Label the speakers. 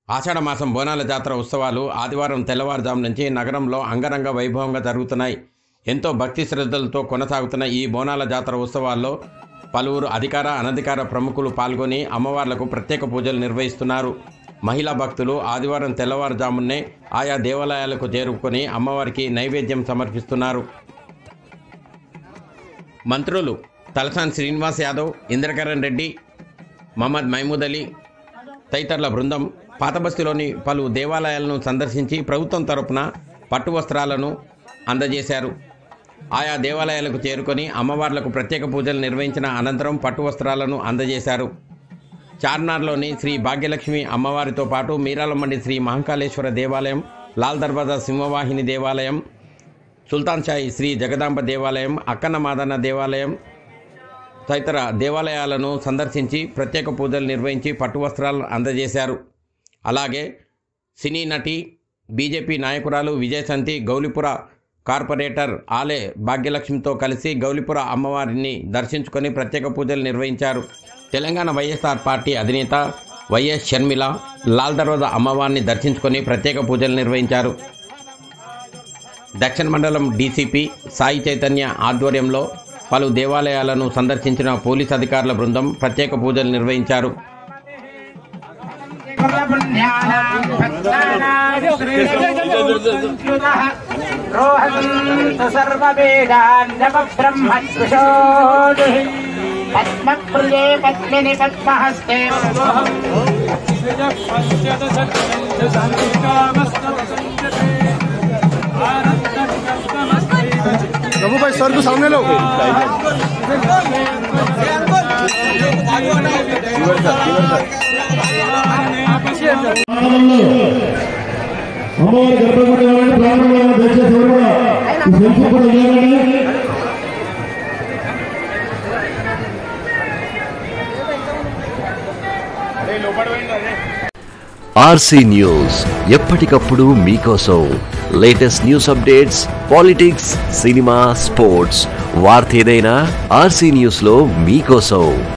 Speaker 1: ఆషాఢ మాసం బోనాల జాతర ఉత్సవాలు ఆదివారం తెల్లవారుజాము నుంచి నగరంలో అంగరంగ వైభవంగా జరుగుతున్నాయి ఎంతో భక్తి శ్రద్ధలతో కొనసాగుతున్న ఈ బోనాల జాతర ఉత్సవాల్లో పలువురు అధికార అనధికార ప్రముఖులు పాల్గొని అమ్మవార్లకు ప్రత్యేక పూజలు నిర్వహిస్తున్నారు మహిళా భక్తులు ఆదివారం తెల్లవారుజామునే ఆయా దేవాలయాలకు చేరుకొని అమ్మవారికి నైవేద్యం సమర్పిస్తున్నారు మంత్రులు తలసాని శ్రీనివాస్ యాదవ్ ఇంద్రకరణ్ రెడ్డి మహమ్మద్ మహమూద్ అలీ తదితరుల బృందం పాతబస్తీలోని పలు దేవాలయాలను సందర్శించి ప్రభుత్వం తరపున పట్టు వస్త్రాలను అందజేశారు ఆయా దేవాలయాలకు చేరుకొని అమ్మవార్లకు ప్రత్యేక పూజలు నిర్వహించిన అనంతరం పట్టు వస్త్రాలను అందజేశారు చార్నార్లోని శ్రీ భాగ్యలక్ష్మి అమ్మవారితో పాటు మీరాలమ్మండి శ్రీ మహంకాళేశ్వర దేవాలయం లాల్ దర్వాజా సింహవాహిని దేవాలయం సుల్తాన్ షాయి శ్రీ జగదాంబ దేవాలయం అక్కన్న మాదన్న దేవాలయం తదితర దేవాలయాలను సందర్శించి ప్రత్యేక పూజలు నిర్వహించి పట్టు వస్త్రాలను అందజేశారు అలాగే సినీ నటి బీజేపీ నాయకురాలు విజయశాంతి గౌలిపుర కార్పొరేటర్ ఆలే భాగ్యలక్ష్మితో కలిసి గౌలిపుర అమ్మవారిని దర్శించుకొని ప్రత్యేక పూజలు నిర్వహించారు తెలంగాణ వైఎస్ఆర్ పార్టీ అధినేత వైఎస్ షర్మిల లాల్ దర్వాజా అమ్మవారిని దర్శించుకొని ప్రత్యేక పూజలు నిర్వహించారు దక్షిణ మండలం డీసీపీ సాయి చైతన్య ఆధ్వర్యంలో పలు దేవాలయాలను సందర్శించిన పోలీస్ అధికారుల బృందం ప్రత్యేక పూజలు నిర్వహించారు
Speaker 2: రోహन्तु सर्ववेदान्यपब्रह्मद्विषोदिः पद्मप्रिये पद्मिनि पद्महस्ते
Speaker 3: प्रभु भाई सर को सामने लो
Speaker 4: అమ్మవారి గర్భగుడి కాబట్టి ప్రారంభంగా దయచేసి ఎవరు కూడా ఈ సెల్ఫీ కూడా చేయాలండి
Speaker 5: ఆర్సీ న్యూస్ ఎప్పటికప్పుడు మీకోసం latest news updates politics cinema sports వార్త ఏదైనా ఆర్సీ న్యూస్ లో మీకోసం